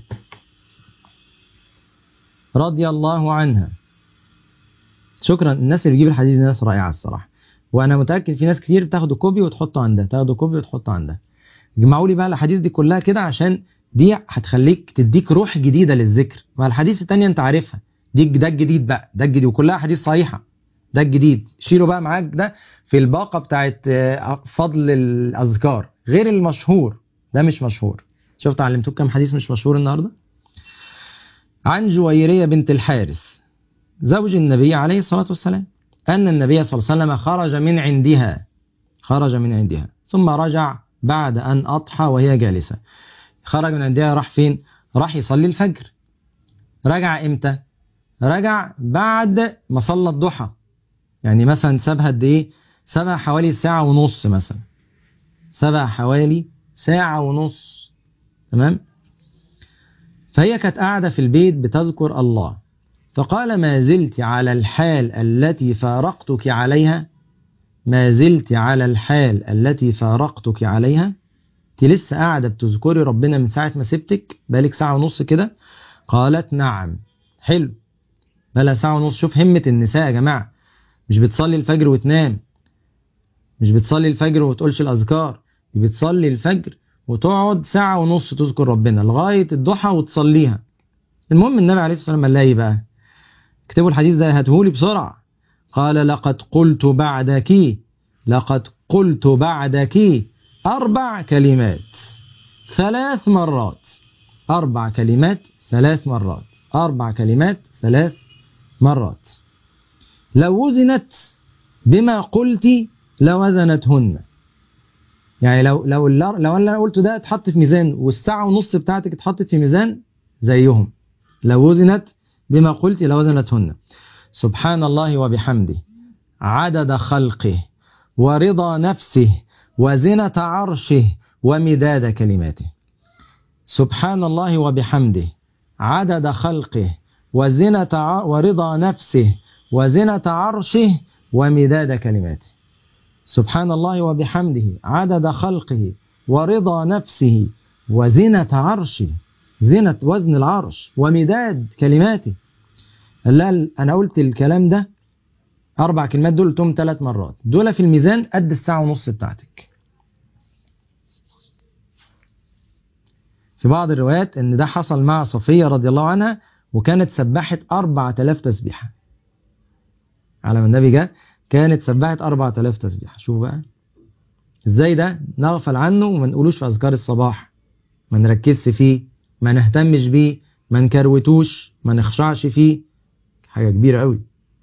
رضي الله عنها شكرا الناس اللي بتجيب الحديث دي ناس رائعة الصراحة وانا متأكد في ناس كتير بتاخده كوبي وتحطه عندها تاخده كوبي وتحطه عندها جمعوا لي بقى الاحاديث دي كلها كده عشان دي هتخليك تديك روح جديدة للذكر مع الحديث التانية انت عارفها دي ده الجديد بقى ده الجديد وكلها حديث صحيحة ده الجديد شيلوا بقى معاك ده في الباقة بتاعت آه، فضل الأذكار غير المشهور ده مش مشهور شفت علمتوك كم حديث مش مشهور النهاردة عن جويرية بنت الحارث زوج النبي عليه الصلاة والسلام أن النبي صلى الله عليه وسلم خرج من عندها خرج من عندها ثم رجع بعد أن أضحى وهي جالسة خرج من عندها راح فين راح يصلي الفجر رجع إمتى رجع بعد ما صلى الضحى يعني مثلا سابها قد ايه سابها حوالي ساعة ونص مثلا سابها حوالي ساعة ونص تمام فهي كانت قاعدة في البيت بتذكر الله فقال ما زلت على الحال التي فارقتك عليها ما زلت على الحال التي فارقتك عليها انت لسه قاعدة بتذكري ربنا من ساعة ما سبتك بقالك ساعة ونص كده قالت نعم حلو بلا ساعة ونص شوف همة النساء يا جماعة مش بتصلي الفجر وتنام مش بتصلي الفجر وتقولش الأذكار دي بتصلي الفجر وتقعد ساعة ونص تذكر ربنا لغاية الضحى وتصليها المهم النبي عليه الصلاة والسلام قال لها ايه بقى اكتبوا الحديث ده هاتهولي بسرعة قال لقد قلت بعدك لقد قلت بعدك أربع كلمات ثلاث مرات أربع كلمات ثلاث مرات أربع كلمات ثلاث مرات لو وزنت بما قلت لوزنتهن يعني لو لو لو اللي انا قلته ده اتحط في ميزان والساعه ونص بتاعتك اتحطت في ميزان زيهم لو وزنت بما قلت لوزنتهن سبحان الله وبحمده عدد خلقه ورضا نفسه وزنة عرشه ومداد كلماته سبحان الله وبحمده عدد خلقه وزنة ع... ورضا نفسه وزنة عرشه ومداد كلماته سبحان الله وبحمده عدد خلقه ورضا نفسه وزنة عرشه زنة وزن العرش ومداد كلماته قال أنا قلت الكلام ده أربع كلمات دول قلتهم ثلاث مرات دول في الميزان قد الساعة ونص بتاعتك في بعض الروايات ان ده حصل مع صفية رضي الله عنها وكانت سبحت 4000 تسبيحة على ما النبي جاء كانت سبحت 4000 تسبيحة شوف بقى ازاي ده نغفل عنه وما نقولوش في اذكار الصباح ما نركزش فيه ما نهتمش بيه ما نكروتوش ما نخشعش فيه حاجة كبيرة قوي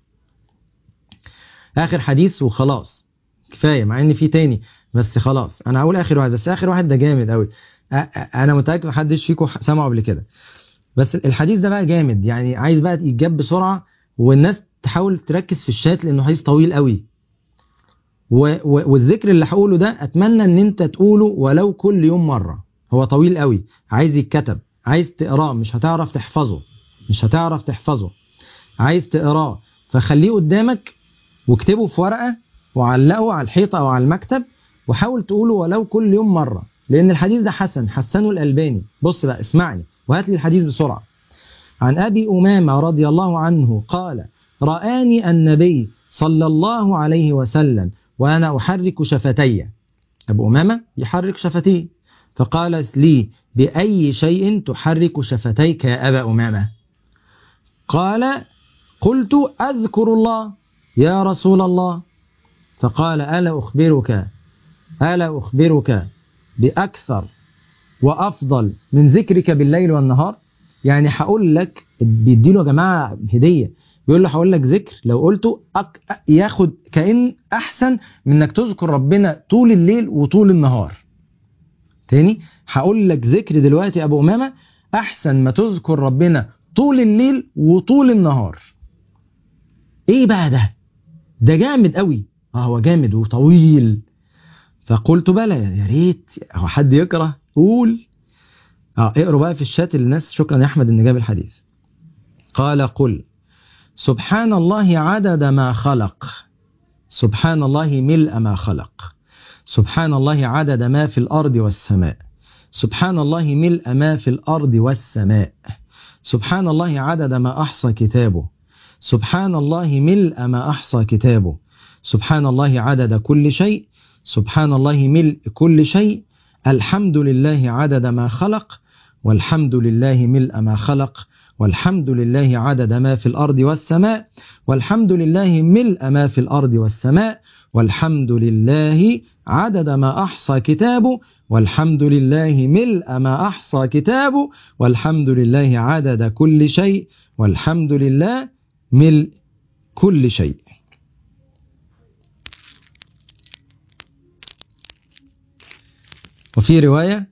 اخر حديث وخلاص كفاية مع ان في تاني بس خلاص انا هقول اخر واحد بس اخر واحد ده جامد قوي انا متاكد محدش فيكم سمعه قبل كده بس الحديث ده بقى جامد يعني عايز بقى يتجاب بسرعه والناس تحاول تركز في الشات لانه حديث طويل قوي و... و... والذكر اللي هقوله ده اتمنى ان انت تقوله ولو كل يوم مره هو طويل قوي عايز يتكتب عايز تقراه مش هتعرف تحفظه مش هتعرف تحفظه عايز تقراه فخليه قدامك واكتبه في ورقه وعلقه على الحيطه او على المكتب وحاول تقوله ولو كل يوم مره لأن الحديث ده حسن حسنه الألباني بص بقى اسمعني وهات لي الحديث بسرعة عن أبي أمامة رضي الله عنه قال رآني النبي صلى الله عليه وسلم وأنا أحرك شفتي أبو أمامة يحرك شفتيه فقال لي بأي شيء تحرك شفتيك يا أبا أمامة قال قلت أذكر الله يا رسول الله فقال ألا أخبرك ألا أخبرك بأكثر وأفضل من ذكرك بالليل والنهار يعني هقول لك بيديله يا جماعة هدية بيقول له هقول لك ذكر لو قلته أك... ياخد كأن أحسن من إنك تذكر ربنا طول الليل وطول النهار تاني هقول لك ذكر دلوقتي يا أبو أمامة أحسن ما تذكر ربنا طول الليل وطول النهار إيه بقى ده ده جامد قوي اه هو جامد وطويل فقلت بلى يا ريت هو حد يكره قول اه اقروا بقى في الشات للناس شكرا يا احمد ان جاب الحديث قال قل سبحان الله عدد ما خلق سبحان الله ملء ما خلق سبحان الله عدد ما في الارض والسماء سبحان الله ملء ما في الارض والسماء سبحان الله عدد ما احصى كتابه سبحان الله ملء ما احصى كتابه سبحان الله عدد كل شيء سبحان الله ملء كل شيء الحمد لله عدد ما خلق والحمد لله ملء ما خلق والحمد لله عدد ما في الأرض والسماء والحمد لله ملء ما في الأرض والسماء والحمد لله عدد ما أحصى كتابه والحمد لله ملء ما أحصى كتابه والحمد لله عدد كل شيء والحمد لله ملء كل شيء وفي رواية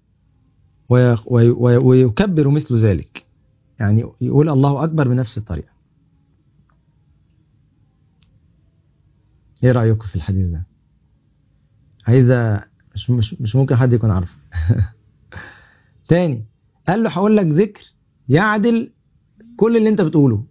ويكبر مثل ذلك يعني يقول الله أكبر بنفس الطريقة ايه رايكم في الحديث ده عايزه مش مش مش ممكن حد يكون عارفه تاني قال له هقول لك ذكر يعدل كل اللي انت بتقوله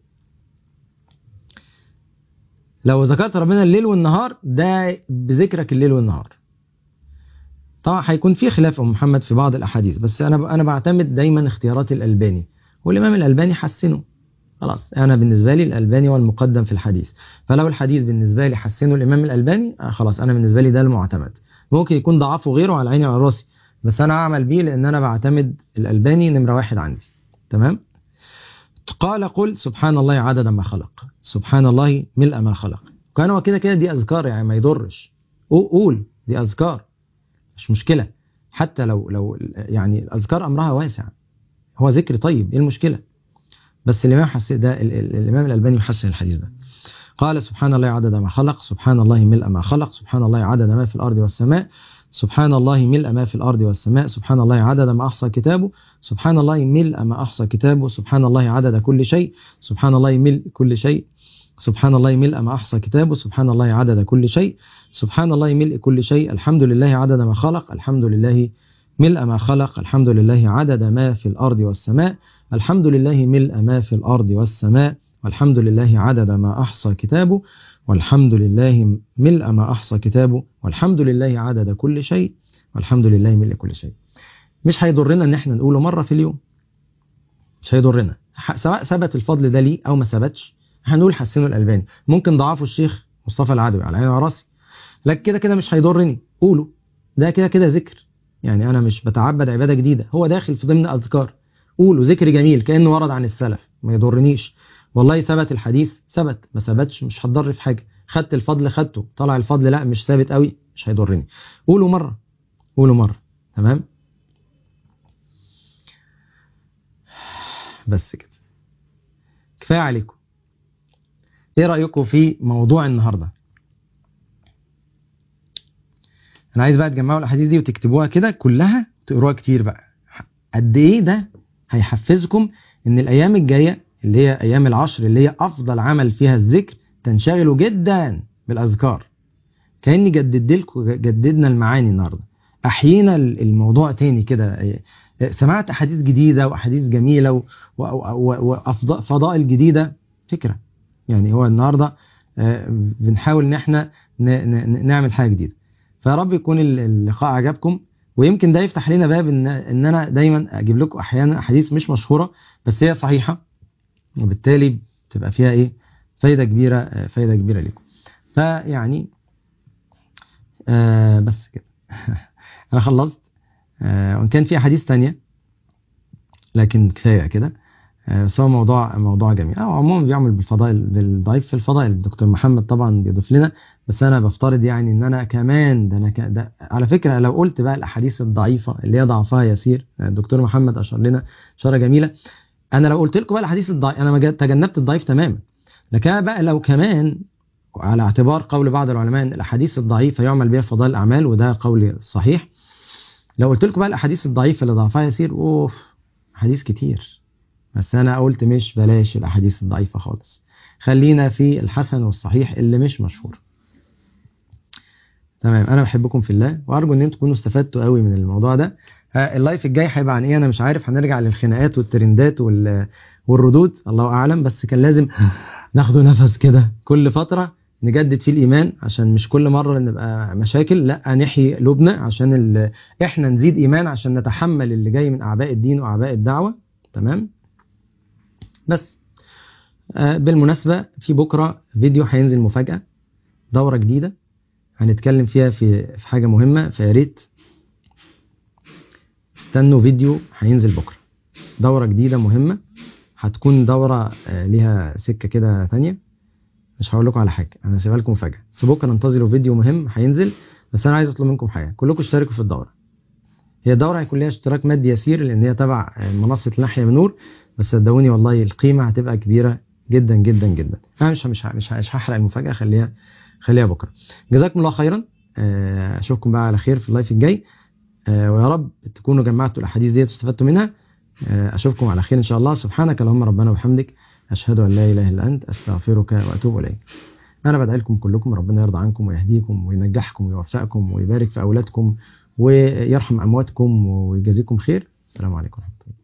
لو ذكرت ربنا الليل والنهار ده بذكرك الليل والنهار طبعا هيكون في خلاف ام محمد في بعض الاحاديث بس انا انا بعتمد دايما اختيارات الالباني والامام الالباني حسنه خلاص انا بالنسبه لي الالباني هو المقدم في الحديث فلو الحديث بالنسبه لي حسنه الامام الالباني آه خلاص انا بالنسبه لي ده المعتمد ممكن يكون ضعفه غيره على عيني وعلى راسي بس انا اعمل بيه لان انا بعتمد الالباني نمره واحد عندي تمام قال قل سبحان الله عدد ما خلق سبحان الله ملء ما خلق كان هو كده كده دي اذكار يعني ما يضرش قول دي اذكار مش مشكله حتى لو لو يعني الاذكار امرها واسع هو ذكر طيب ايه المشكله بس الامام حس ده الامام الالباني محسن الحديث ده قال سبحان الله عدد ما خلق سبحان الله ملء ما خلق سبحان الله عدد ما في الارض والسماء سبحان الله ملء ما في الأرض والسماء سبحان الله عدد ما أحصى كتابه سبحان الله ملء ما أحصى كتابه سبحان الله عدد كل شيء سبحان الله ملء كل شيء سبحان الله ملء ما أحصى كتابه سبحان الله عدد كل شيء سبحان الله ملء كل شيء الحمد لله عدد ما خلق الحمد لله ملء ما خلق الحمد لله عدد ما في الأرض والسماء الحمد لله ملء ما في الأرض والسماء والحمد لله عدد ما أحصى كتابه والحمد لله ملء ما أحصى كتابه والحمد لله عدد كل شيء والحمد لله ملء كل شيء مش هيضرنا ان احنا نقوله مرة في اليوم مش هيضرنا سواء ثبت الفضل ده ليه او ما ثبتش هنقول حسنه الألباني ممكن ضعفه الشيخ مصطفى العدوي على عيني وراسي لكن كده كده مش هيضرني قوله ده كده كده ذكر يعني انا مش بتعبد عبادة جديدة هو داخل في ضمن اذكار قوله ذكر جميل كأنه ورد عن السلف ما يضرنيش والله ثبت الحديث ثبت ما ثبتش مش هتضر في حاجه خدت الفضل خدته طلع الفضل لا مش ثابت قوي مش هيضرني قولوا مره قولوا مره تمام بس كده كفايه عليكم ايه رايكم في موضوع النهارده انا عايز بقى تجمعوا الاحاديث دي وتكتبوها كده كلها تقروها كتير بقى قد ايه ده هيحفزكم ان الايام الجايه اللي هي أيام العشر اللي هي أفضل عمل فيها الذكر تنشغلوا جدا بالأذكار كأني جدد لكم جددنا المعاني النهاردة أحيينا الموضوع تاني كده سمعت أحاديث جديدة وأحاديث جميلة وفضائل جديدة فكرة يعني هو النهاردة بنحاول إن احنا نعمل حاجة جديدة فيا رب يكون اللقاء عجبكم ويمكن ده يفتح لنا باب ان ان انا دايما اجيب لكم احيانا احاديث مش مشهوره بس هي صحيحه وبالتالي تبقى فيها ايه فايدة كبيرة فايدة كبيرة لكم فيعني آه بس كده انا خلصت آه وان كان في احاديث تانية لكن كفاية كده آه بس هو موضوع موضوع جميل اه عموما بيعمل بالفضائل بالضيف في الفضائل الدكتور محمد طبعا بيضيف لنا بس انا بفترض يعني ان انا كمان ده انا ك... ده على فكره لو قلت بقى الاحاديث الضعيفه اللي هي ضعفها يسير الدكتور محمد اشار لنا اشاره جميله انا لو قلت لكم بقى الحديث الضعيف انا ما تجنبت الضعيف تماما لكن بقى لو كمان على اعتبار قول بعض العلماء ان الاحاديث الضعيفه يعمل بها فضائل الاعمال وده قول صحيح لو قلت لكم بقى الاحاديث الضعيفه اللي ضعفها يسير اوف احاديث كتير بس انا قلت مش بلاش الاحاديث الضعيفه خالص خلينا في الحسن والصحيح اللي مش مشهور تمام انا بحبكم في الله وارجو ان انتم تكونوا استفدتوا قوي من الموضوع ده اللايف الجاي هيبقى عن ايه انا مش عارف هنرجع للخناقات والترندات والردود الله اعلم بس كان لازم ناخده نفس كده كل فتره نجدد فيه الايمان عشان مش كل مره نبقى مشاكل لا نحيي قلوبنا عشان ال... احنا نزيد ايمان عشان نتحمل اللي جاي من اعباء الدين واعباء الدعوه تمام بس آه بالمناسبه في بكره فيديو هينزل مفاجاه دوره جديده هنتكلم فيها في في حاجه مهمه فيا ريت استنوا فيديو هينزل بكره دوره جديده مهمه هتكون دوره ليها سكه كده تانية مش هقول لكم على حاجه انا سيبها لكم مفاجاه بس بكره انتظروا فيديو مهم هينزل بس انا عايز اطلب منكم حاجه كلكم اشتركوا في الدوره هي الدوره هيكون ليها اشتراك مادي يسير لان هي تبع منصه ناحيه من نور بس صدقوني والله القيمه هتبقى كبيره جدا جدا جدا انا مش مش مش, مش هحرق المفاجاه خليها خليها بكره جزاكم الله خيرا اشوفكم بقى على خير في اللايف الجاي ويا رب تكونوا جمعتوا الاحاديث ديت واستفدتوا منها اشوفكم على خير ان شاء الله سبحانك اللهم ربنا وبحمدك اشهد ان لا اله الا انت استغفرك واتوب اليك أنا بدعي لكم كلكم ربنا يرضى عنكم ويهديكم وينجحكم ويوفقكم ويبارك في أولادكم ويرحم أمواتكم ويجازيكم خير السلام عليكم ورحمة الله